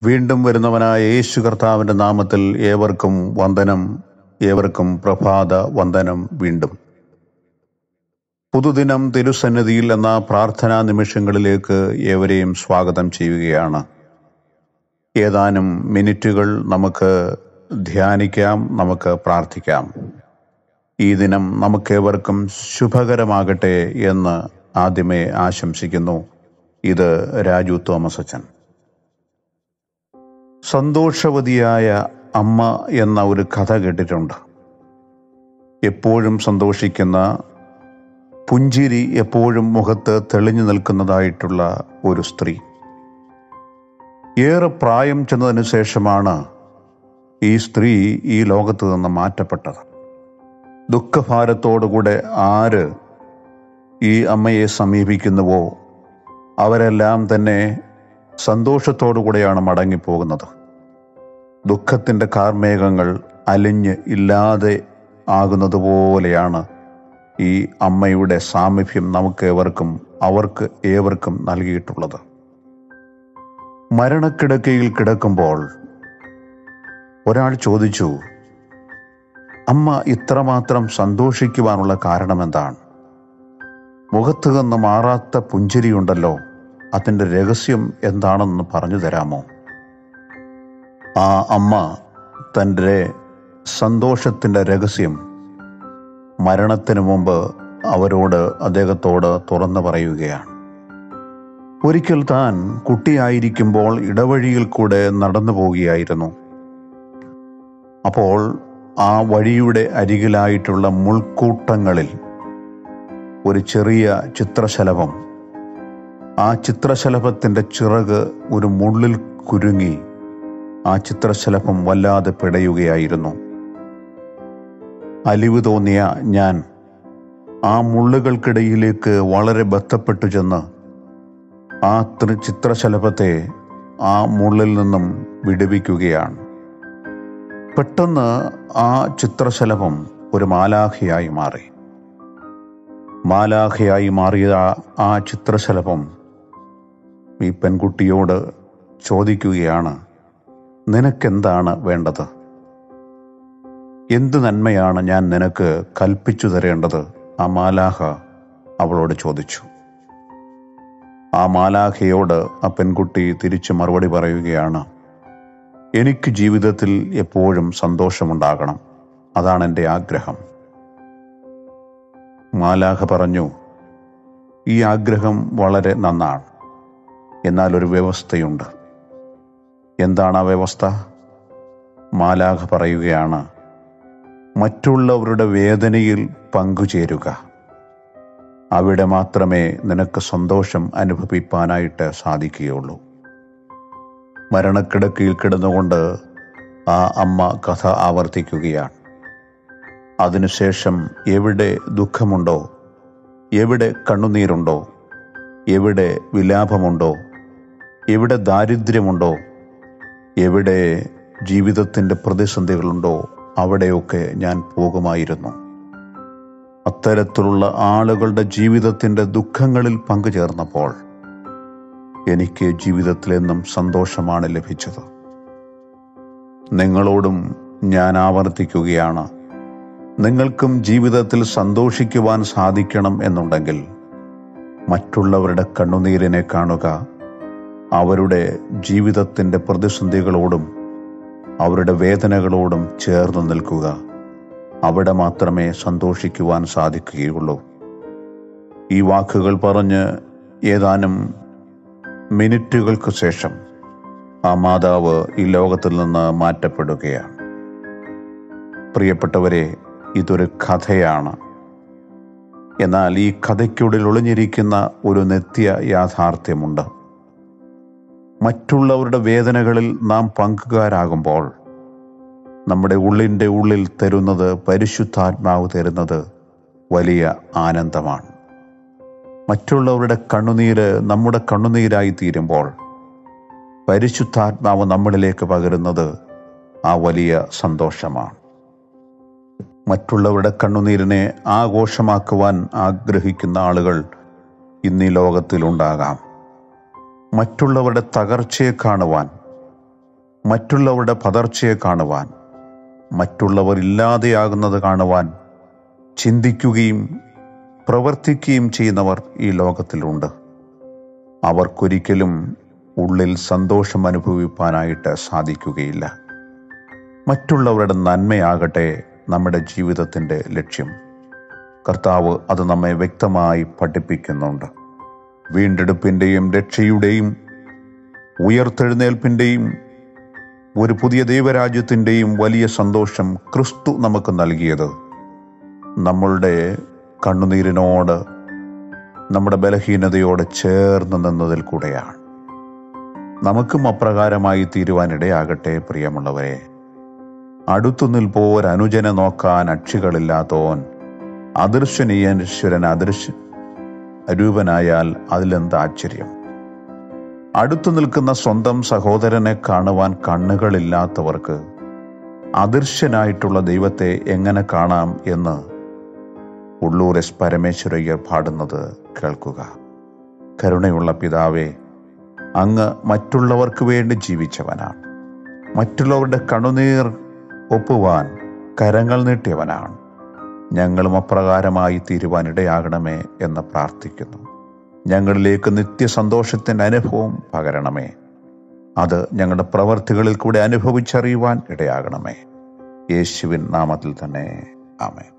വീണ്ടും വരുന്നവനായ യേശു കർത്താവിന്റെ നാമത്തിൽ ഏവർക്കും വന്ദനം ഏവർക്കും പ്രഭാത വന്ദനം വീണ്ടും പുതുദിനം തിരുസന്നിധിയിൽ എന്ന പ്രാർത്ഥനാ നിമിഷങ്ങളിലേക്ക് ഏവരെയും സ്വാഗതം ചെയ്യുകയാണ് ഏതാനും മിനിറ്റുകൾ നമുക്ക് ധ്യാനിക്കാം നമുക്ക് പ്രാർത്ഥിക്കാം ഈ ദിനം നമുക്കേവർക്കും ശുഭകരമാകട്ടെ എന്ന് ആദ്യമേ ആശംസിക്കുന്നു ഇത് രാജു തോമസ് അച്ഛൻ സന്തോഷവതിയായ അമ്മ എന്ന ഒരു കഥ കേട്ടിട്ടുണ്ട് എപ്പോഴും സന്തോഷിക്കുന്ന പുഞ്ചിരി എപ്പോഴും മുഖത്ത് തെളിഞ്ഞു നിൽക്കുന്നതായിട്ടുള്ള ഒരു സ്ത്രീ ഏറെ പ്രായം ചെന്നതിന് ശേഷമാണ് ഈ സ്ത്രീ ഈ ലോകത്ത് നിന്ന് മാറ്റപ്പെട്ടത് ദുഃഖഭാരത്തോടുകൂടെ ആര് ഈ അമ്മയെ സമീപിക്കുന്നുവോ അവരെല്ലാം തന്നെ സന്തോഷത്തോടുകൂടെയാണ് മടങ്ങിപ്പോകുന്നത് ദുഃഖത്തിൻ്റെ കാർമേഘങ്ങൾ അലിഞ്ഞ് ഇല്ലാതെ ആകുന്നത് പോലെയാണ് ഈ അമ്മയുടെ സാമീപ്യം നമുക്ക് ഏവർക്കും അവർക്ക് ഏവർക്കും നൽകിയിട്ടുള്ളത് മരണക്കിടക്കയിൽ കിടക്കുമ്പോൾ ഒരാൾ ചോദിച്ചു അമ്മ ഇത്രമാത്രം സന്തോഷിക്കുവാനുള്ള കാരണമെന്താണ് മുഖത്ത് നിന്ന് മാറാത്ത പുഞ്ചിരിയുണ്ടല്ലോ അതിൻ്റെ രഹസ്യം എന്താണെന്ന് പറഞ്ഞു തരാമോ ആ അമ്മ തൻ്റെ സന്തോഷത്തിൻ്റെ രഹസ്യം മരണത്തിന് മുമ്പ് അവരോട് അദ്ദേഹത്തോട് തുറന്നു പറയുകയാണ് ഒരിക്കൽ താൻ കുട്ടിയായിരിക്കുമ്പോൾ ഇടവഴിയിൽ കൂടെ നടന്നു പോവുകയായിരുന്നു അപ്പോൾ ആ വഴിയുടെ അരികിലായിട്ടുള്ള മുൾക്കൂട്ടങ്ങളിൽ ഒരു ചെറിയ ചിത്രശലഭം ആ ചിത്രശലഭത്തിൻ്റെ ചിറക് ഒരു മുള്ളിൽ കുരുങ്ങി ആ ചിത്രശലഭം വല്ലാതെ പിടയുകയായിരുന്നു അലിവ് തോന്നിയ ഞാൻ ആ മുള്ളുകൾക്കിടയിലേക്ക് വളരെ ബന്ധപ്പെട്ടു ചെന്ന് ആ ത്രി- ചിത്രശലഭത്തെ ആ മുള്ളിൽ നിന്നും വിടുവിക്കുകയാണ് പെട്ടെന്ന് ആ ചിത്രശലഭം ഒരു മാലാഖയായി മാറി മാലാഖയായി മാറിയ ആ- ആ ചിത്രശലഭം ഈ പെൺകുട്ടിയോട് ചോദിക്കുകയാണ് നിനക്കെന്താണ് വേണ്ടത് എന്ത് നന്മയാണ് ഞാൻ നിനക്ക് കൽപ്പിച്ചു തരേണ്ടത് ആ മാലാഖ അവളോട് ചോദിച്ചു ആ മാലാഖയോട് ആ പെൺകുട്ടി തിരിച്ചു മറുപടി പറയുകയാണ് എനിക്ക് ജീവിതത്തിൽ എപ്പോഴും സന്തോഷമുണ്ടാകണം അതാണ് എൻ്റെ ആഗ്രഹം മാലാഖ പറഞ്ഞു ഈ ആഗ്രഹം വളരെ നന്നാണ് എന്നാൽ ഒരു വ്യവസ്ഥയുണ്ട് എന്താണ് ആ വ്യവസ്ഥ മാലാഖ പറയുകയാണ് മറ്റുള്ളവരുടെ വേദനയിൽ പങ്കുചേരുക അവിടെ മാത്രമേ നിനക്ക് സന്തോഷം അനുഭവിപ്പാനായിട്ട് സാധിക്കുകയുള്ളൂ മരണക്കിടക്കയിൽ കിടന്നുകൊണ്ട് ആ അമ്മ കഥ ആവർത്തിക്കുകയാണ് അതിനുശേഷം എവിടെ ദുഃഖമുണ്ടോ എവിടെ കണ്ണുനീരുണ്ടോ എവിടെ വിലാപമുണ്ടോ എവിടെ ദാരിദ്ര്യമുണ്ടോ എവിടെ ജീവിതത്തിൻ്റെ പ്രതിസന്ധികളുണ്ടോ അവിടെയൊക്കെ ഞാൻ പോകുമായിരുന്നു അത്തരത്തിലുള്ള ആളുകളുടെ ജീവിതത്തിൻ്റെ ദുഃഖങ്ങളിൽ പങ്കുചേർന്നപ്പോൾ എനിക്ക് ജീവിതത്തിലെന്നും സന്തോഷമാണ് ലഭിച്ചത് നിങ്ങളോടും ഞാൻ ആവർത്തിക്കുകയാണ് നിങ്ങൾക്കും ജീവിതത്തിൽ സന്തോഷിക്കുവാൻ സാധിക്കണം എന്നുണ്ടെങ്കിൽ മറ്റുള്ളവരുടെ കണ്ണുനീരിനെ കാണുക അവരുടെ ജീവിതത്തിൻ്റെ പ്രതിസന്ധികളോടും അവരുടെ വേദനകളോടും ചേർന്ന് നിൽക്കുക അവിടെ മാത്രമേ സന്തോഷിക്കുവാൻ സാധിക്കുകയുള്ളൂ ഈ വാക്കുകൾ പറഞ്ഞ് ഏതാനും മിനിറ്റുകൾക്ക് ശേഷം ആ മാതാവ് ഈ ലോകത്തിൽ നിന്ന് മാറ്റപ്പെടുകയാണ് പ്രിയപ്പെട്ടവരെ ഇതൊരു കഥയാണ് എന്നാൽ ഈ കഥയ്ക്കുള്ളിൽ ഒളിഞ്ഞിരിക്കുന്ന ഒരു നിത്യ യാഥാർത്ഥ്യമുണ്ട് മറ്റുള്ളവരുടെ വേദനകളിൽ നാം പങ്കുകാരാകുമ്പോൾ നമ്മുടെ ഉള്ളിൻ്റെ ഉള്ളിൽ തരുന്നത് പരിശുദ്ധാത്മാവ് തരുന്നത് വലിയ ആനന്ദമാണ് മറ്റുള്ളവരുടെ കണ്ണുനീര് നമ്മുടെ കണ്ണുനീരായി തീരുമ്പോൾ പരിശുദ്ധാത്മാവ് നമ്മളിലേക്ക് പകരുന്നത് ആ വലിയ സന്തോഷമാണ് മറ്റുള്ളവരുടെ കണ്ണുനീരിനെ ആഘോഷമാക്കുവാൻ ആഗ്രഹിക്കുന്ന ആളുകൾ ഇന്ന് ഈ ലോകത്തിലുണ്ടാകാം മറ്റുള്ളവരുടെ തകർച്ചയെ കാണുവാൻ മറ്റുള്ളവരുടെ പതർച്ചയെ കാണുവാൻ മറ്റുള്ളവർ ഇല്ലാതെയാകുന്നത് കാണുവാൻ ചിന്തിക്കുകയും പ്രവർത്തിക്കുകയും ചെയ്യുന്നവർ ഈ ലോകത്തിലുണ്ട് അവർക്കൊരിക്കലും ഉള്ളിൽ സന്തോഷം അനുഭവിപ്പാനായിട്ട് സാധിക്കുകയില്ല മറ്റുള്ളവരുടെ നന്മയാകട്ടെ നമ്മുടെ ജീവിതത്തിൻ്റെ ലക്ഷ്യം കർത്താവ് അത് നമ്മെ വ്യക്തമായി പഠിപ്പിക്കുന്നുണ്ട് വീണ്ടെടുപ്പിൻ്റെയും രക്ഷയുടെയും ഉയർത്തെഴുന്നേൽപ്പിൻ്റെയും ഒരു പുതിയ ദൈവരാജ്യത്തിൻ്റെയും വലിയ സന്തോഷം ക്രിസ്തു നമുക്ക് നൽകിയത് നമ്മളുടെ കണ്ണുനീരിനോട് നമ്മുടെ ബലഹീനതയോട് ചേർന്ന് നിന്നതിൽ കൂടെയാണ് നമുക്കും അപ്രകാരമായി തീരുവാനിടയാകട്ടെ പ്രിയമുള്ളവരെ അടുത്തു നിൽപ്പോർ അനുജനെ നോക്കാൻ അക്ഷികളില്ലാത്തോൻ അദൃശ്യനീയശ്വരൻ അദൃശ്യ രൂപനായാൽ അതിലെന്ത് ആശ്ചര്യം അടുത്തു നിൽക്കുന്ന സ്വന്തം സഹോദരനെ കാണുവാൻ കണ്ണുകളില്ലാത്തവർക്ക് അദൃശ്യനായിട്ടുള്ള ദൈവത്തെ എങ്ങനെ കാണാം എന്ന് ഉള്ളൂർ എസ് പരമേശ്വരയ്യർ പാടുന്നത് കേൾക്കുക കരുണയുള്ള പിതാവേ അങ്ങ് മറ്റുള്ളവർക്ക് വേണ്ടി ജീവിച്ചവനാണ് മറ്റുള്ളവരുടെ കണ്ണുനീർ ഒപ്പുവാൻ കരങ്ങൾ നീട്ടിയവനാണ് ഞങ്ങളും അപ്രകാരമായി തീരുവാനിടയാകണമേ എന്ന് പ്രാർത്ഥിക്കുന്നു ഞങ്ങളിലേക്ക് നിത്യസന്തോഷത്തിൻ്റെ അനുഭവം പകരണമേ അത് ഞങ്ങളുടെ പ്രവർത്തികളിൽ കൂടെ അനുഭവിച്ചറിയുവാൻ ഇടയാകണമേ യേശുവിൻ നാമത്തിൽ തന്നെ ആമേ